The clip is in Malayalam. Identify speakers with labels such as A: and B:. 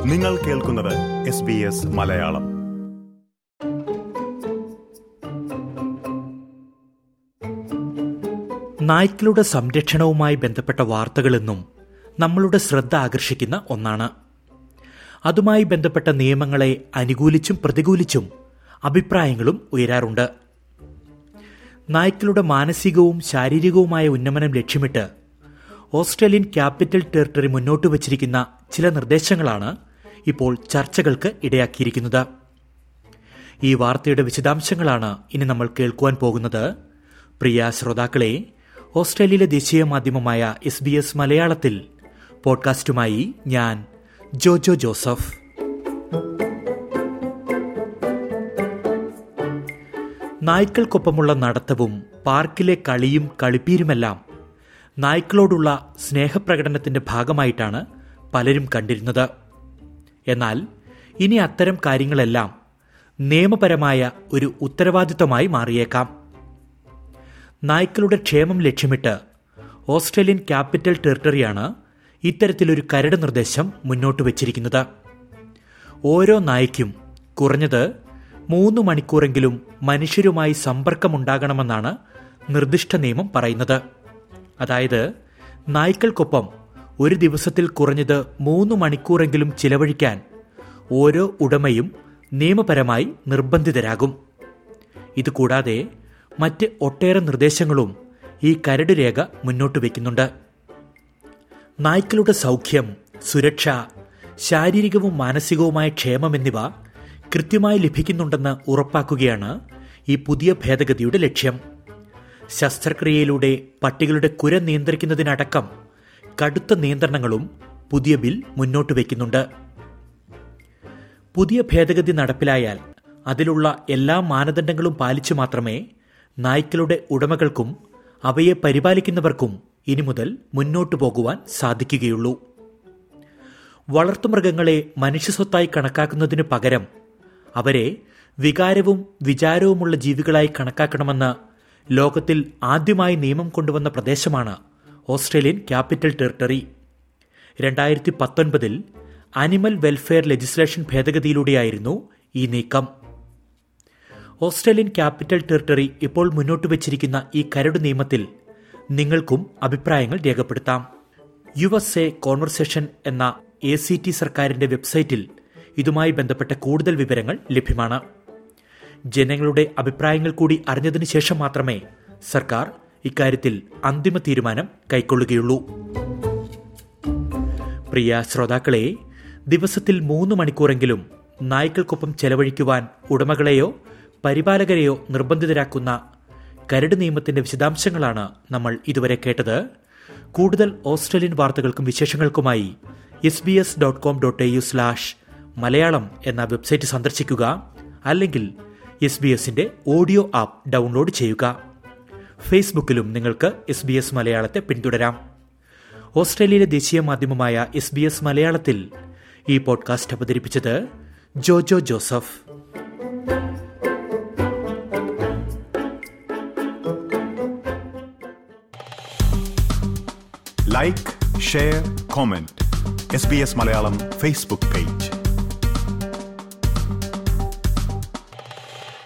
A: നിങ്ങൾ കേൾക്കുന്നത് എസ് ബി എസ് മലയാളം
B: നായ്ക്കളുടെ സംരക്ഷണവുമായി ബന്ധപ്പെട്ട വാർത്തകളെന്നും നമ്മളുടെ ശ്രദ്ധ ആകർഷിക്കുന്ന ഒന്നാണ് അതുമായി ബന്ധപ്പെട്ട നിയമങ്ങളെ അനുകൂലിച്ചും പ്രതികൂലിച്ചും അഭിപ്രായങ്ങളും ഉയരാറുണ്ട് നായ്ക്കളുടെ മാനസികവും ശാരീരികവുമായ ഉന്നമനം ലക്ഷ്യമിട്ട് ഓസ്ട്രേലിയൻ ക്യാപിറ്റൽ ടെറിട്ടറി മുന്നോട്ട് വച്ചിരിക്കുന്ന ചില നിർദ്ദേശങ്ങളാണ് ഇപ്പോൾ ചർച്ചകൾക്ക് ഇടയാക്കിയിരിക്കുന്നത് ഈ വാർത്തയുടെ വിശദാംശങ്ങളാണ് ഇനി നമ്മൾ കേൾക്കുവാൻ പോകുന്നത് പ്രിയ ശ്രോതാക്കളെ ഓസ്ട്രേലിയയിലെ ദേശീയ മാധ്യമമായ എസ് ബി എസ് മലയാളത്തിൽ പോഡ്കാസ്റ്റുമായി ഞാൻ ജോജോ ജോസഫ് നായ്ക്കൾക്കൊപ്പമുള്ള നടത്തവും പാർക്കിലെ കളിയും കളിപ്പീരുമെല്ലാം നായ്ക്കളോടുള്ള സ്നേഹപ്രകടനത്തിന്റെ ഭാഗമായിട്ടാണ് പലരും കണ്ടിരുന്നത് എന്നാൽ ഇനി അത്തരം കാര്യങ്ങളെല്ലാം നിയമപരമായ ഒരു ഉത്തരവാദിത്തമായി മാറിയേക്കാം നായ്ക്കളുടെ ക്ഷേമം ലക്ഷ്യമിട്ട് ഓസ്ട്രേലിയൻ ക്യാപിറ്റൽ ടെറിട്ടറിയാണ് ഇത്തരത്തിലൊരു കരട് നിർദ്ദേശം മുന്നോട്ട് വച്ചിരിക്കുന്നത് ഓരോ നായ്ക്കും കുറഞ്ഞത് മൂന്ന് മണിക്കൂറെങ്കിലും മനുഷ്യരുമായി സമ്പർക്കമുണ്ടാകണമെന്നാണ് നിർദ്ദിഷ്ട നിയമം പറയുന്നത് അതായത് നായ്ക്കൾക്കൊപ്പം ഒരു ദിവസത്തിൽ കുറഞ്ഞത് മൂന്ന് മണിക്കൂറെങ്കിലും ചിലവഴിക്കാൻ ഓരോ ഉടമയും നിയമപരമായി നിർബന്ധിതരാകും ഇതുകൂടാതെ മറ്റ് ഒട്ടേറെ നിർദ്ദേശങ്ങളും ഈ കരട് രേഖ മുന്നോട്ട് വയ്ക്കുന്നുണ്ട് നായ്ക്കളുടെ സൗഖ്യം സുരക്ഷ ശാരീരികവും മാനസികവുമായ ക്ഷേമം എന്നിവ കൃത്യമായി ലഭിക്കുന്നുണ്ടെന്ന് ഉറപ്പാക്കുകയാണ് ഈ പുതിയ ഭേദഗതിയുടെ ലക്ഷ്യം ശസ്ത്രക്രിയയിലൂടെ പട്ടികളുടെ കുര നിയന്ത്രിക്കുന്നതിനടക്കം കടുത്ത നിയന്ത്രണങ്ങളും പുതിയ ബിൽ മുന്നോട്ട് വയ്ക്കുന്നുണ്ട് പുതിയ ഭേദഗതി നടപ്പിലായാൽ അതിലുള്ള എല്ലാ മാനദണ്ഡങ്ങളും പാലിച്ചു മാത്രമേ നായ്ക്കളുടെ ഉടമകൾക്കും അവയെ പരിപാലിക്കുന്നവർക്കും ഇനി മുതൽ മുന്നോട്ടു പോകുവാൻ സാധിക്കുകയുള്ളൂ വളർത്തുമൃഗങ്ങളെ മനുഷ്യസ്വത്തായി കണക്കാക്കുന്നതിന് പകരം അവരെ വികാരവും വിചാരവുമുള്ള ജീവികളായി കണക്കാക്കണമെന്ന് ലോകത്തിൽ ആദ്യമായി നിയമം കൊണ്ടുവന്ന പ്രദേശമാണ് ഓസ്ട്രേലിയൻ ക്യാപിറ്റൽ ടെറിട്ടറി രണ്ടായിരത്തി പത്തൊൻപതിൽ ആനിമൽ വെൽഫെയർ ലെജിസ്ലേഷൻ ഭേദഗതിയിലൂടെയായിരുന്നു ഈ നീക്കം ഓസ്ട്രേലിയൻ ക്യാപിറ്റൽ ടെറിട്ടറി ഇപ്പോൾ മുന്നോട്ട് വച്ചിരിക്കുന്ന ഈ കരട് നിയമത്തിൽ നിങ്ങൾക്കും അഭിപ്രായങ്ങൾ രേഖപ്പെടുത്താം യു എസ് എ കോൺവെർസേഷൻ എന്ന എ സി ടി സർക്കാരിന്റെ വെബ്സൈറ്റിൽ ഇതുമായി ബന്ധപ്പെട്ട കൂടുതൽ വിവരങ്ങൾ ലഭ്യമാണ് ജനങ്ങളുടെ അഭിപ്രായങ്ങൾ കൂടി അറിഞ്ഞതിനു ശേഷം മാത്രമേ സർക്കാർ ഇക്കാര്യത്തിൽ അന്തിമ തീരുമാനം കൈക്കൊള്ളുകയുള്ളൂ പ്രിയ ശ്രോതാക്കളെ ദിവസത്തിൽ മൂന്ന് മണിക്കൂറെങ്കിലും നായ്ക്കൾക്കൊപ്പം ചെലവഴിക്കുവാൻ ഉടമകളെയോ പരിപാലകരെയോ നിർബന്ധിതരാക്കുന്ന കരട് നിയമത്തിന്റെ വിശദാംശങ്ങളാണ് നമ്മൾ ഇതുവരെ കേട്ടത് കൂടുതൽ ഓസ്ട്രേലിയൻ വാർത്തകൾക്കും വിശേഷങ്ങൾക്കുമായി S B S dot com dot A U slash Malayalam എന്ന വെബ്സൈറ്റ് സന്ദർശിക്കുക അല്ലെങ്കിൽ എസ് ബി എസിന്റെ ഓഡിയോ ആപ്പ് ഡൗൺലോഡ് ചെയ്യുക ഫേസ്ബുക്കിലും നിങ്ങൾക്ക് എസ് ബി എസ് മലയാളത്തെ പിന്തുടരാം ഓസ്ട്രേലിയയിലെ ദേശീയ മാധ്യമമായ എസ് ബി എസ് മലയാളത്തിൽ ഈ പോഡ്കാസ്റ്റ് അവതരിപ്പിച്ചത് Jojo Joseph
A: like share comment S B S Malayalam Facebook page